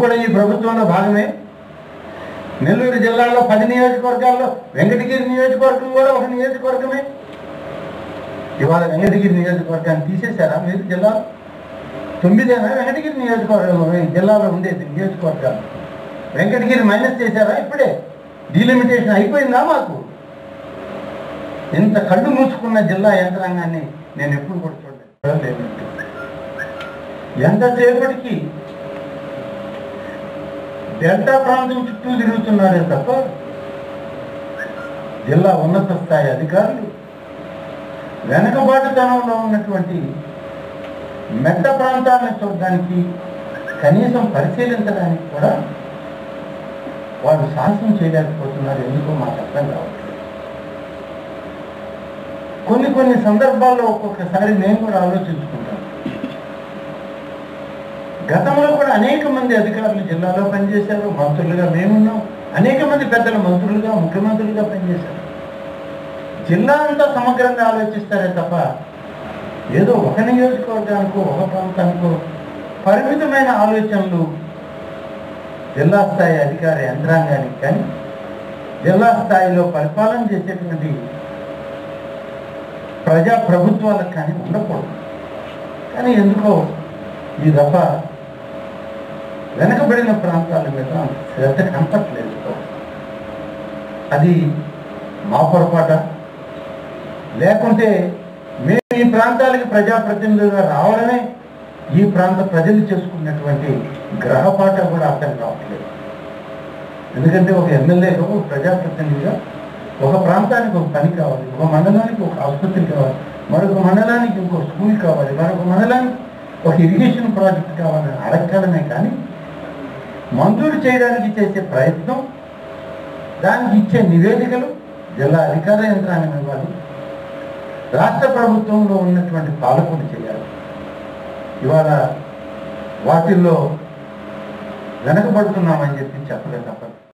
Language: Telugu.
కూడా ఈ ప్రభుత్వంలో భాగమే నెల్లూరు జిల్లాలో పది నియోజకవర్గాల్లో వెంకటగిరి నియోజకవర్గం కూడా ఒక నియోజకవర్గమే ఇవాళ వెంకటగిరి నియోజకవర్గాన్ని తీసేశారా మీరు జిల్లాలో తొమ్మిదేనా వెంకటగిరి నియోజకవర్గం ఈ జిల్లాలో ఉండేది నియోజకవర్గాలు వెంకటగిరి మైనస్ చేశారా ఇప్పుడే డీలిమిటేషన్ అయిపోయిందా మాకు ఇంత కళ్ళు మూసుకున్న జిల్లా యంత్రాంగాన్ని నేను ఎప్పుడు కూడా చూడలేదు ఎంతసేపటికి డెల్టా ప్రాంతం చుట్టూ తిరుగుతున్నారే తప్ప జిల్లా ఉన్నత స్థాయి అధికారులు వెనకబాటుతనంలో ఉన్నటువంటి మెట్ట ప్రాంతాలను చూడడానికి కనీసం పరిశీలించడానికి కూడా వాళ్ళు సాహసం చేయలేకపోతున్నారు ఎందుకో మాకు అర్థం కావట్లేదు కొన్ని కొన్ని సందర్భాల్లో ఒక్కొక్కసారి నేను కూడా ఆలోచించుకుంటాను గతంలో కూడా అనేక మంది అధికారులు జిల్లాలో పనిచేశారు మంత్రులుగా మేమున్నాం అనేక మంది పెద్దల మంత్రులుగా ముఖ్యమంత్రులుగా పనిచేశారు జిల్లా అంతా సమగ్రంగా ఆలోచిస్తారే తప్ప ఏదో ఒక నియోజకవర్గానికో ఒక ప్రాంతానికో పరిమితమైన ఆలోచనలు జిల్లా స్థాయి అధికార యంత్రాంగానికి కానీ జిల్లా స్థాయిలో పరిపాలన చేసేటువంటి ప్రజా ప్రభుత్వాలకు కానీ ఉండకూడదు కానీ ఎందుకో ఈ దఫ వెనకబడిన ప్రాంతాల మీద శ్రద్ధ కనపట్లేదు అది మా పొరపాట లేకుంటే మేము ఈ ప్రాంతాలకి ప్రజాప్రతినిధులుగా రావడమే ఈ ప్రాంత ప్రజలు చేసుకున్నటువంటి గ్రహపాట కూడా అర్థం కావట్లేదు ఎందుకంటే ఒక ఎమ్మెల్యేగా ఒక ప్రజాప్రతినిధిగా ఒక ప్రాంతానికి ఒక పని కావాలి ఒక మండలానికి ఒక ఆసుపత్రి కావాలి మరొక మండలానికి ఇంకో స్కూల్ కావాలి మరొక మండలానికి ఒక ఇరిగేషన్ ప్రాజెక్ట్ కావాలని అడగడమే కానీ మంజూరు చేయడానికి చేసే ప్రయత్నం దానికి ఇచ్చే నివేదికలు జిల్లా అధికార యంత్రాంగం ఇవ్వాలి రాష్ట్ర ప్రభుత్వంలో ఉన్నటువంటి పాలకులు చేయాలి ఇవాళ వాటిల్లో వెనకబడుతున్నామని చెప్పి చెప్పలేదు తప్పదు